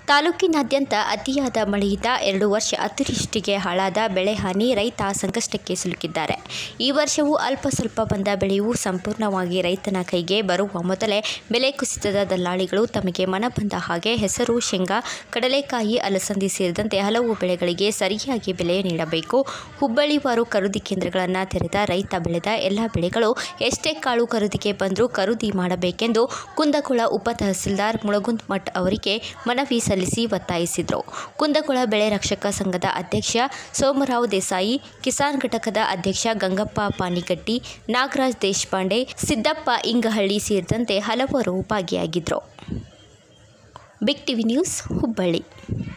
ತಾಲೂಕಿನಾದ್ಯಂತ ಅತಿಯಾದ ಮಳೆಯಿಂದ ಎರಡು ವರ್ಷ ಅತಿವೃಷ್ಟಿಗೆ ಹಾಳಾದ ಬೆಳೆ ಹಾನಿ ರೈತ ಸಂಕಷ್ಟಕ್ಕೆ ಸಿಲುಕಿದ್ದಾರೆ ಈ ವರ್ಷವೂ ಅಲ್ಪ ಸ್ವಲ್ಪ ಬಂದ ಬೆಳೆಯು ಸಂಪೂರ್ಣವಾಗಿ ರೈತನ ಕೈಗೆ ಬರುವ ಮೊದಲೇ ಬೆಲೆ ಕುಸಿತದ ದಲ್ಲಾಳಿಗಳು ತಮಗೆ ಮನ ಬಂದ ಹಾಗೆ ಹೆಸರು ಶೇಂಗಾ ಕಡಲೆಕಾಯಿ ಅಲಸಂದಿ ಸೇರಿದಂತೆ ಹಲವು ಬೆಳೆಗಳಿಗೆ ಸರಿಯಾಗಿ ಬೆಲೆ ನೀಡಬೇಕು ಹುಬ್ಬಳ್ಳಿವಾರು ಖರೀದಿ ಕೇಂದ್ರಗಳನ್ನು ತೆರೆದ ರೈತ ಬೆಳೆದ ಎಲ್ಲ ಬೆಳೆಗಳು ಎಷ್ಟೇ ಕಾಳು ಖರೀದಿಗೆ ಬಂದರೂ ಖರೀದಿ ಮಾಡಬೇಕೆಂದು ಕುಂದಗೋಳ ಉಪ ತಹಸೀಲ್ದಾರ್ ಮುಳಗುಂದ್ ಮಠ್ ಅವರಿಗೆ ಮನವಿ ಸಲ್ಲಿಸಿ ಒತ್ತಾಯಿಸಿದರು ಕುಂದಗೋಳ ಬೆಳೆ ರಕ್ಷಕ ಸಂಘದ ಅಧ್ಯಕ್ಷ ಸೋಮರಾವ್ ದೇಸಾಯಿ ಕಿಸಾನ್ ಘಟಕದ ಅಧ್ಯಕ್ಷ ಗಂಗಪ್ಪ ಪಾನಿಗಟ್ಟಿ ನಾಗರಾಜ್ ದೇಶಪಾಂಡೆ ಸಿದ್ದಪ್ಪ ಇಂಗಹಳ್ಳಿ ಸೇರಿದಂತೆ ಹಲವರು ಭಾಗಿಯಾಗಿದ್ದರು ಬಿಗ್ ಟಿವಿ ನ್ಯೂಸ್ ಹುಬ್ಬಳ್ಳಿ